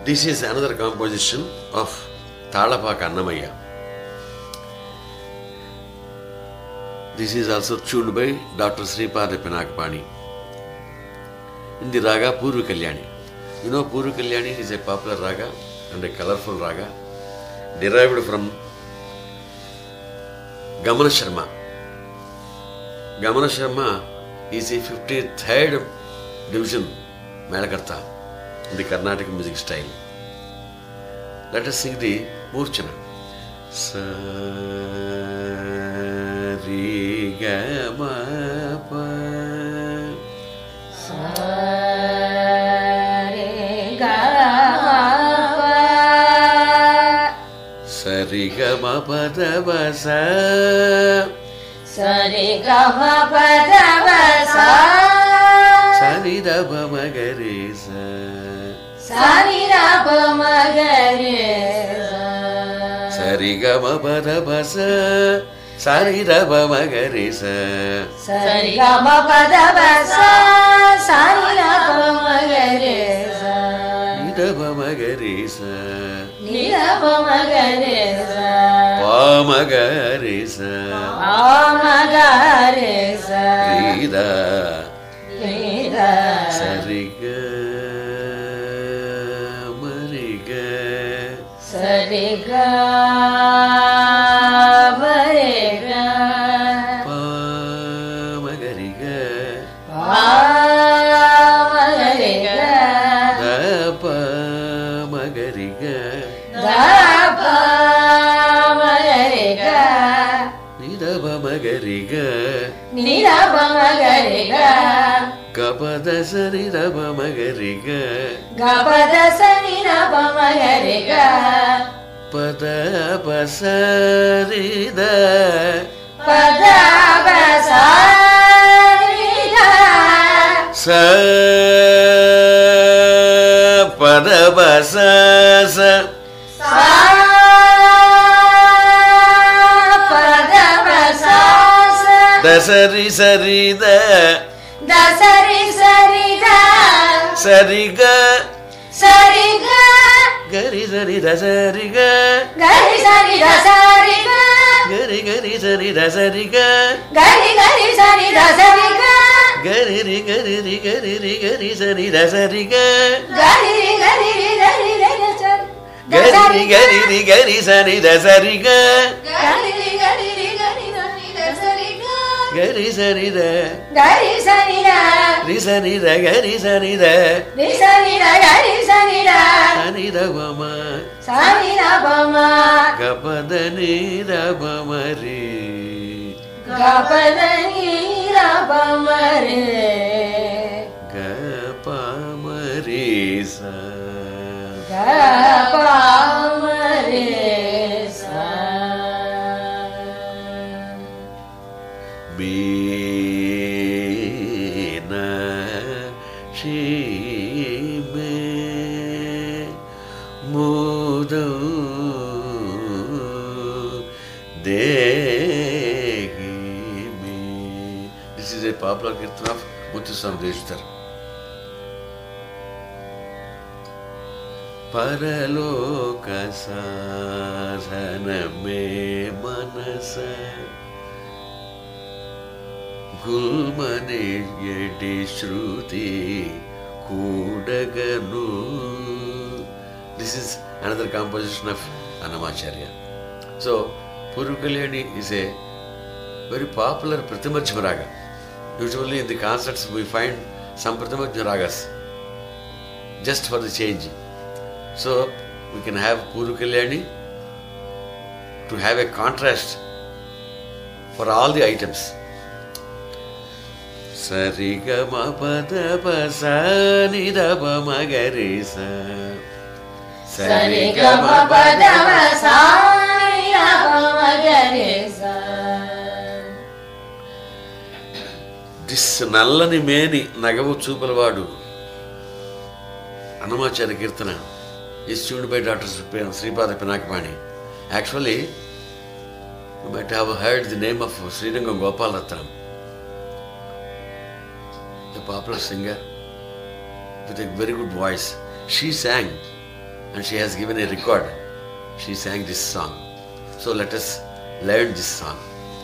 This is another composition of Tallapaka Annamayya this is also చూడ్ by doctor Sripada Pinakapani in the raga Purva Kalyani. You know, Purva Kalyani is a popular raga and a colorful raga derived from Gamana Sharma. Gamana Sharma is a 53rd division Melakarta in the Carnatic music style. Let us sing the Murchana. Sa ri ga ma pa సరి గ మ పద వ స సరి గమ పదవ సరి ద బ మ గ రి స సరి రప మగరి సరి గ మ పద వ స సరి ద బ మ గ రి స సరి గమ పదవ సరి రప మగరి ని ద బ మ గ రి స నిరప మగరి ప మ గ రి స మగరి రి ద సరి గ మ రి గ సరి గరి గ ప మ గ రి గ మగరి గ ద ప మ గ రి గ దప మగరి గ ని ద బ మ గ రి గ నిరప మగరి గ గ ప ద సరి ద బ మ గ రి గ గపద సని రప మగరి గ ప ద ప సరి ద పద సరి గ స ప ద ప స స ద సరి సరి ద దసరి సరి సరి గ సరి గరి సరి ద సరి గ గరి సరి దసరి గరి గరి సరి ద సరి గ గరి గరి సరి దసరి గరి రి గరి రి గరి రి గరి సరి ద సరి గ గరి గరి గరి గరి గరి రి గరి సరి ద సరి గ గరి గరి గరి దసరి గరి సరి ద గరి సరి రి సరి ద గరి సరి ద రి సరి గరి సరి సరి ద బమ సరి రపమ గ పద ని ద బమ రి గపద రపమ రే గ ప మ రి స గపమ రే సా బీన మే మోదౌ దేగి మే this is a popular kirtana of Muthuswami Dikshitar పరలోక సాధన మే మనస గుల్మనే ఎడి శృతి కూడగను this is another composition of Annamacharya so Purvakalyani is a very popular pratimadhyama raga usually in the concerts we find some pratimadhyama ragas just for the change so we can have Purvakalyani to have a contrast for all the items సరి గ మ పద ప స ని the ప మ గ రి స సరి గమ పదమ సారి రపమ గరి సా దిస్ నల్లని మేని నగవు చూపలవాడు Annamacharya kirtana is tuned by doctor Sripada Pinakapani actually you might have heard the name of Srirangam Gopalaratnam a popular singer with a very good voice. She sang and she has given a record. She sang this song. So let us learn this song.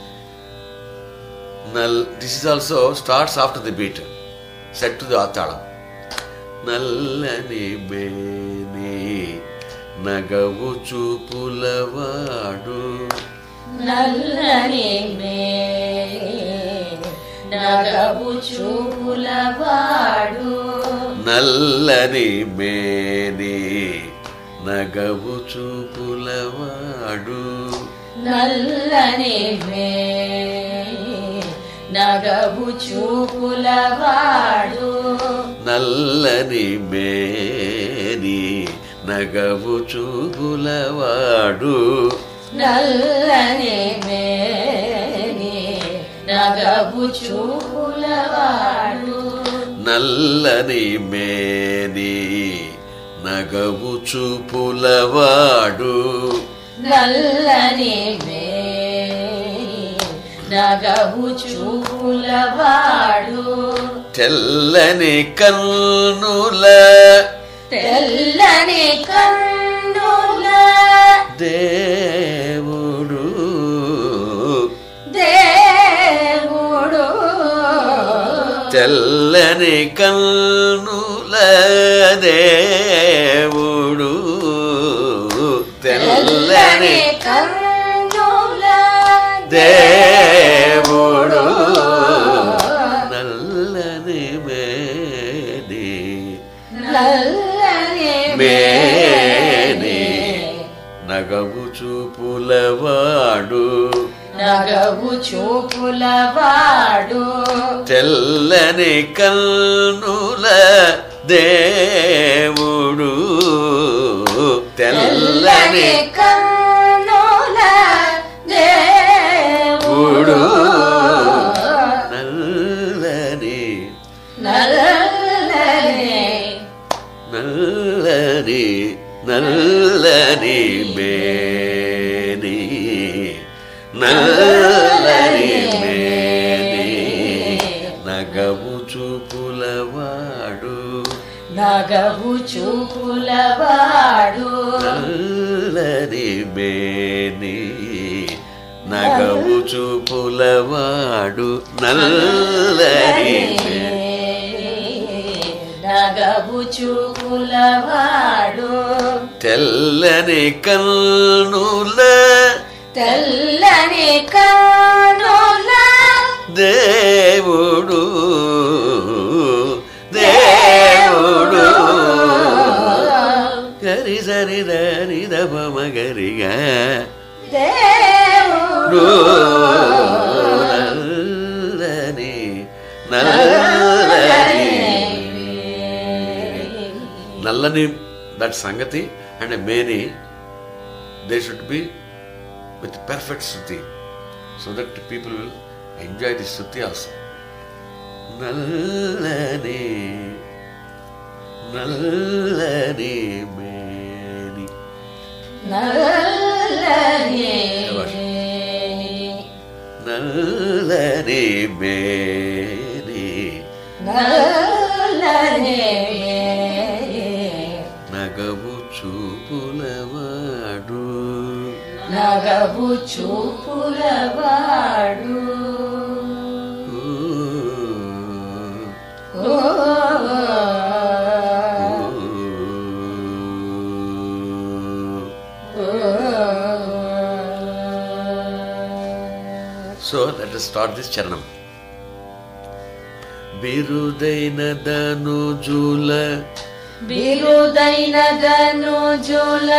Nal, this is also starts after the beat, set to the atalam. నల్లని మేని నగవు చూపులవాడు నల్లని మే నగవు చూపులవాడు నల్లని మేని నగవు చూపులవాడు నల్లని మే నగవు చూపులవాడు నల్లని మేని నగవు చూపులవాడు నల్లని మేని నగవు చూపులవాడు నల్లని మేని నగవు చూపులవాడు నల్లని మేని నగవు చూపులవాడు తెల్లని కన్నుల తెల్లని కన్నుల దేవుడు దేవుడు తెల్లని కన్నుల దేవుడు తెల్లని కన్నుల దేవుడు నల్లని మేని నల్లని మేని నగవు చూపులవాడు నగవు చూపులవాడు తెల్లని కన్నుల దేవుడు తెల్లని కన్నుల దేవుడు నల్లని నల్లని నల్లని నల్లని మేని నల్లని మేని నగవు చూపులవాడు నగవు చూపులవాడు నల్లని మేని నగవు చూపులవాడు నల్లని మేని నగవు చూపులవాడు తెల్లని కన్నుల తెల్లని కన్నుల దేవుడు దేవుడు గరి సరి దని దమ గరిగా దేవుడు నల్లని నల్లని నల్లని దట్ సంగతి అండ్ మేని they should be with perfect shruti so that people will enjoy the shruti also నల్లని నల్లని మేని నల్లని నల్లని మేని నల్లని నగవు చూపులవాడు నగవు చూపులవాడు oh so let start this charanam బిరుదైన ధనుజుల బిరుదైన ధనుజుల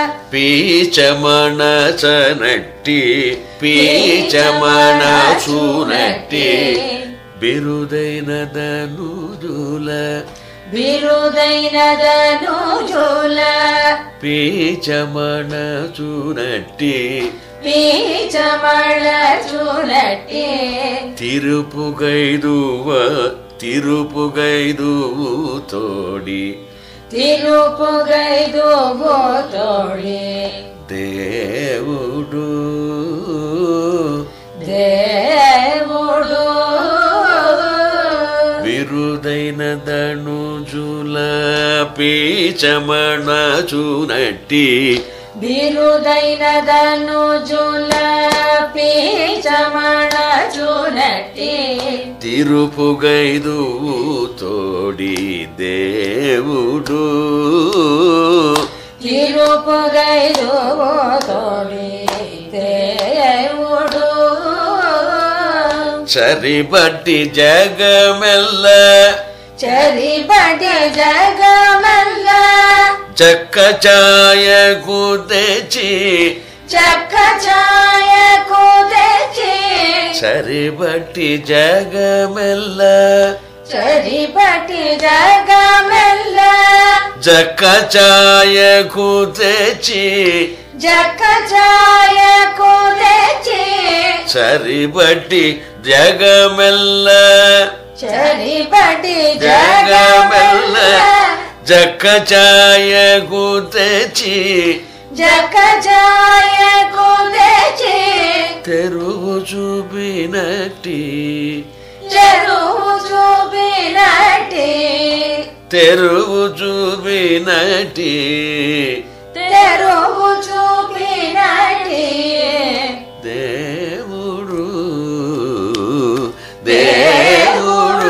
పీచమణ చనట్టి పీచమణ చూనట్టి బిరుదైన ధనుజుల బిరుదైన ధనుజుల పీచమణ చూనట్టి పీచమళ చూనట్టి తిరుపుగైదువ తిరుపుగైదువు తోడి తిరుపుగైదు తోడి దేవుడు దేవుడు విరుదైన ధనుజుల జుల పీచమణచునట్టి బిరుదైనదను జుల పీచమణ చూనట్టి తిరుపుగైదు తోడి దేవుడు తిరుపుగైదు తోడి దేవుడు సరిబట్టి జగమెల్ల చరిబడి జగమల్ల చక్క ఛాయకు తెచ్చి చక్క ఛాయకు తెచ్చి సరిబట్టి జగమెల్ల చరిబడి జగమల్ల జక్క ఛాయకు తెచ్చి జక్క ఛాయకు తెచ్చి సరిబట్టి జగమెల్ల చరిబడి జగమెల్ల జగమల్ల జక్క ఛాయకు తెచ్చి జక్క ఛాయకు తెచ్చి తెరువు చూపినట్టి చెరువు చూపినట్టి తెరువు చూపినట్టి తెరువు చూపినట్టి దేవుడు దేవుడు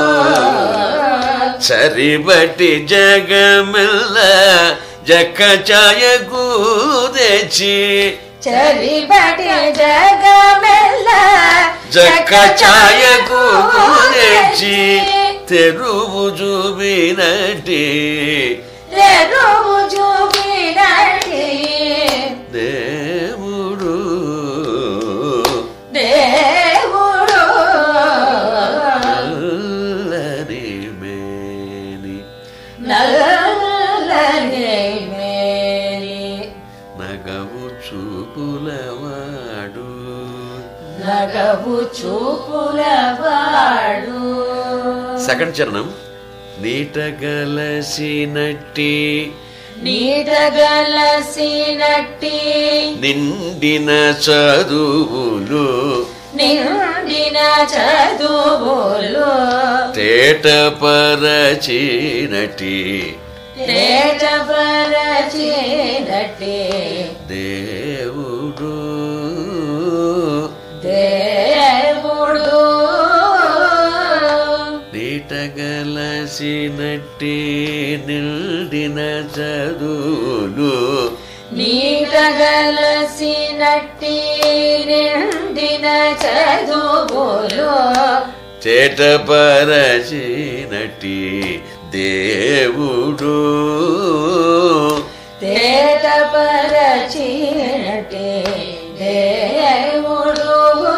సరిబట్టి జగమెల్ల జక్క ఛాయకు తెచ్చి చరిబడి జగమెల్ల జక్క ఛాయకు తెచ్చి తెరువు చూపినట్టి తెరువు చూపినట్టి దేవుడు దేవుడు నల్లని మేని నల్లని మేరి నగవు చూపులవాడు నగవు చూపులవాడు సెకండ్ చరణం నీట గలసినట్టి నీటగలసినట్టి నిండిన చదువులు నిండిన చదువులు తేటపరచినటి తేటపరచినట్టి దేవుడు దేవుడు నీట గలసినట్టి నిండిన చదువులు నీటగలసినట్టి నిండిన చదువులు చేటపరచినటి దేవుడు తేటపరచినట్టి దేవుడు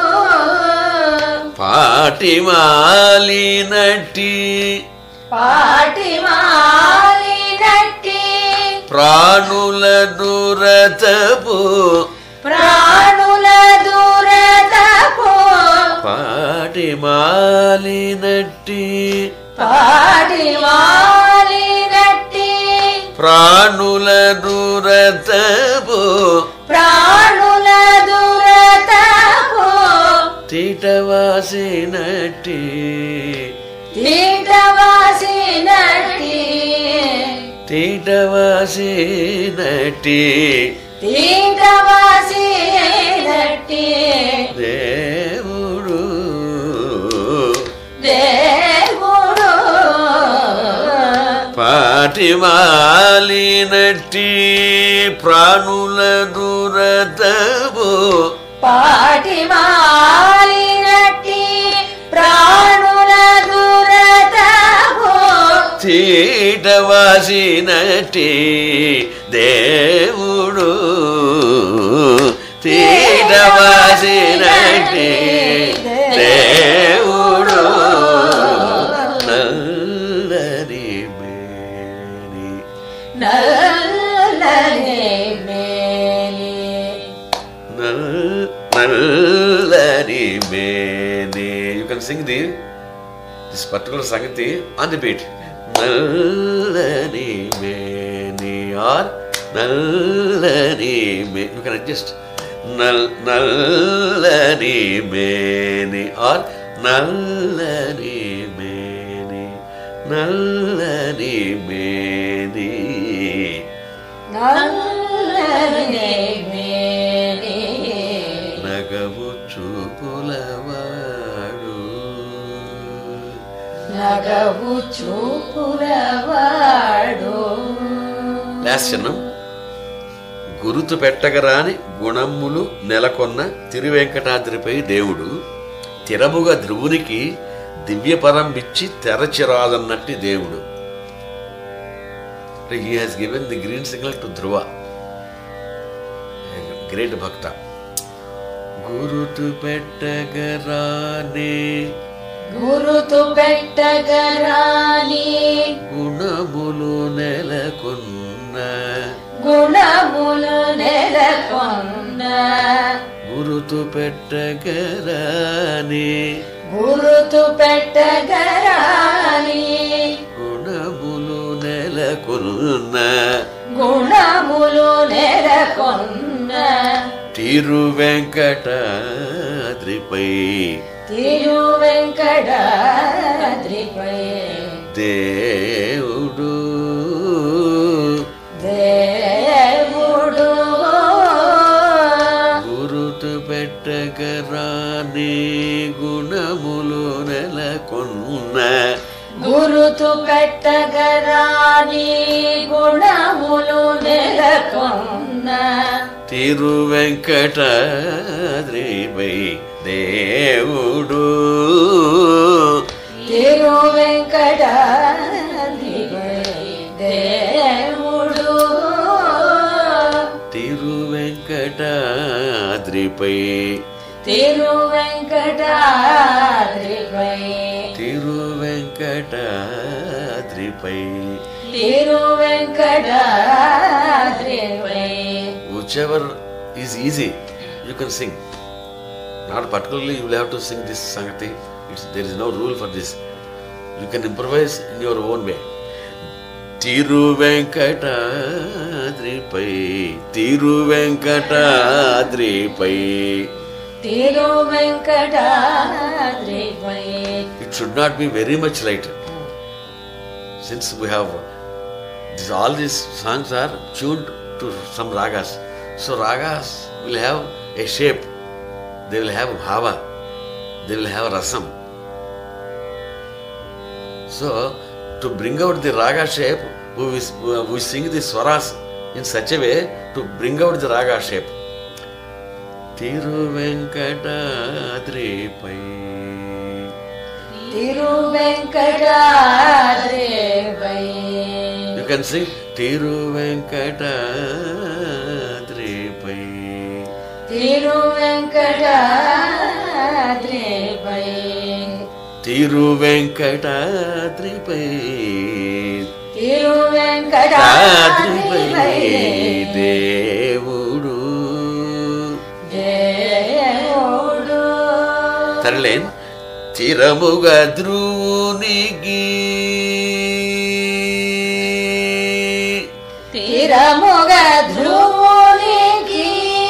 పాటి మాలినట్టి పాటి మాలినట్టి ప్రాణుల దురతపు ప్రాణుల దూరతపు పాటి మాలినట్టి పాటి మాలినట్టి ప్రాణుల దురతపు ప్రాణుల దూరతపు తీటవాసినట్టి తీటవాసినట్టి తీటవాసినట్టి తీటవాసినట్టి దేవుడు దేవుడు పాటి మాలినట్టి ప్రాణుల దురతపు పాటి మాలినట్టి ప్రాణుల దూరతపు తీటవాసినట్టి దేవుడు తీటవాసినట్టి దేవుడు నల్లని మేని నల్లని మేలి నల్- నల్లని మేని you can sing the this particular sangati on the beat నల్లని మేని ఆర్ నల్లని మే యూ కెన్ అడ్జస్ట్ నల్ నల్లని మేని ఆర్ నల్లని మేని నల్లని మేని నల్లని మేని నగవు చూపులవాడు నగవు చూపులవాడు లాస్యనం గురుతు పెట్టగరాని గుణములు నెలకొన్న తిరువెంకటాద్రిపై దేవుడు తిరముగా ధ్రువునికి దివ్యపరం ఇచ్చి తెరచిరాదన్నట్టి దేవుడు he has given the green signal to Dhruva great bhakta గురుతు పెట్టగరానే గురుతు పెట్టగరాని గుణములు నెలకొన్న గుణములు నెలకొన్న గురుతు పెట్టగరాని గురుతు పెట్టగరాని గుణములు నెలకొన్న గుణములు నెలకొన్న తిరు వెంకటాద్రిపై తిరు వెంకటాద్రిపై దేవుడు దేవుడు గురుతు పెట్టగరాని గుణములు నెలకొన్న గురుతు పెట్టగరాని గుణములు నెలకొన్న తిరు వెంకటాద్రిపై దేవుడు తిరు వెంకటాద్రిపై దేవుడు తిరు వెంకటాద్రిపై తిరు వెంకటాద్రిపై తిరు వెంకటాద్రిపై తిరు వెంకటాద్రిపై whichever is easy you can sing not particularly you will have to sing this sangati it's, there is no rule for this you can improvise in your own way Thiru వెంకటాద్రిపై Thiru వెంకటాద్రిపై Thiru వెంకటాద్రిపై it should not be very much light since we have this, all these songs are tuned to some ragas so ragas will have a shape they will have bhava they will have rasam so to bring out the raga shape we, vis- we sing the swaras in such a way to bring out the raga shape తిరువెంకటాద్రిపై Thiru వెంకటాద్రిపై You can sing Tiruvenkatadripai. Thiru వెంకటాద్రిపై Tiruvenkatadripai. Thiru Tadripai వెంకటాద్రిపై దేవుడు దేవుడు తరలేన్ చిరముగా ధ్రువునికి తిరముగ ధ్రువునికి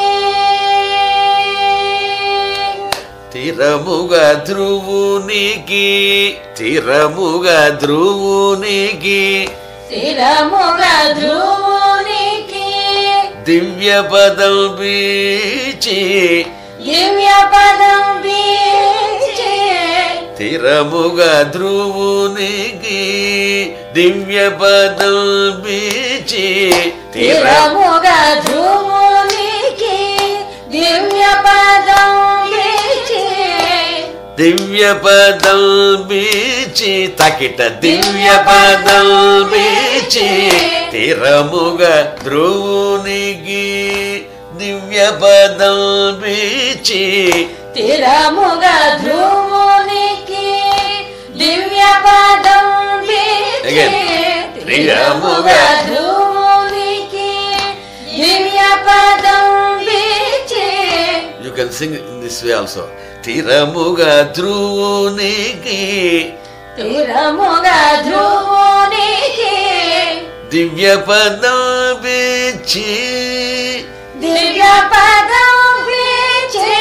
తిరముగా ధ్రువునికి తిరముగా ధ్రువునికి తిరముగ ధ్రువునికి దివ్య పదం బీచి దివ్య పదం బీచే తిరముగా ధ్రువునికి దివ్య పదం బీచి తిర తిరముగ ధ్రువునికి దివ్య పదం బీచే దివ్య పదం బీచి తకిట దివ్య పదం బీచి తిరముగా ధ్రువునికి దివ్య పదం బీచి తిరముగ ధ్రువునికి దివ్య పదం బీచే Again. తిరముగ ధ్రువునికి దివ్య పదం బీచే you can sing in this way also తిరముగా ధ్రువునికి తిరముగ ధ్రువునికి దివ్య పదం బీచి దివ్య పదం బీచే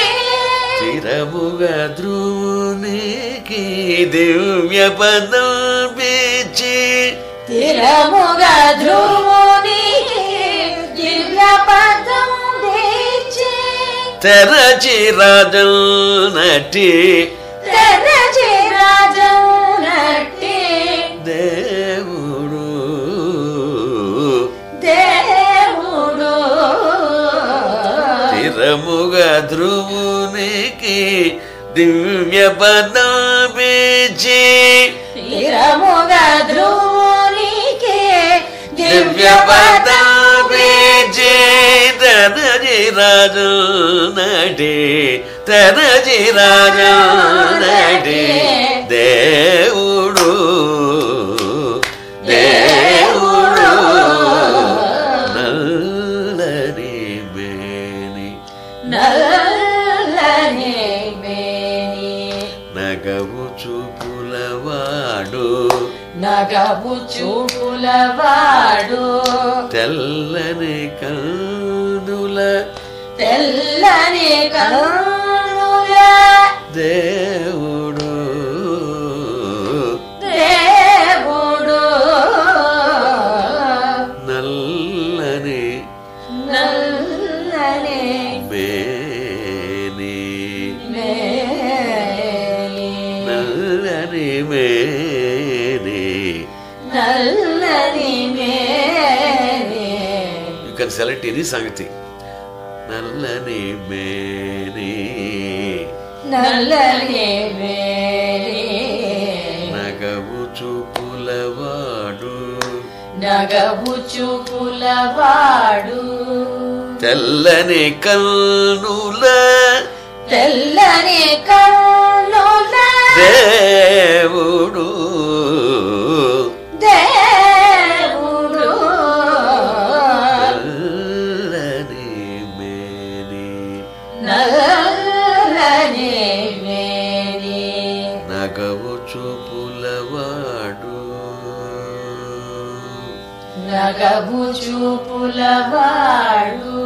తిరముగా ధ్రువునికి దివ్య పదం బీచి బీచి తిరముగా ధ్రువుని దివ్య పదం దీచి తెరచి రాజం నటి తెరచి రాజం నట్టి దేవుడు దేవుడు స్థిరముగా ధ్రువునికి దివ్య పదం బీచి తిరముగా ధ్రువునికి దివ్య పదం బీచి తెరచి రాజు నటి తెరచి రాజు నటి దేవుడు దేవుడు నల్లని మేని నల్లని మేని నగవు చూపులవాడు నగవు చూపులవాడు తెల్లని కన్నుల తెల్లని కన్నుల దేవుడు దేవుడు నల్లని నల్లని మేని మేని నల్లని మేని నల్లని మేని యూ కెన్ సెలెక్ట్ ఎనీ సంగతి నల్లని మేని నల్లని మేని నగవు చూపులవాడు నగవు చూపులవాడు తెల్లని కన్నుల తెల్లని కన్నుల దేవుడు దేవుడు నల్లని మేని నల్లని మేని నగవు చూపులవాడు నగవు చూపులవాడు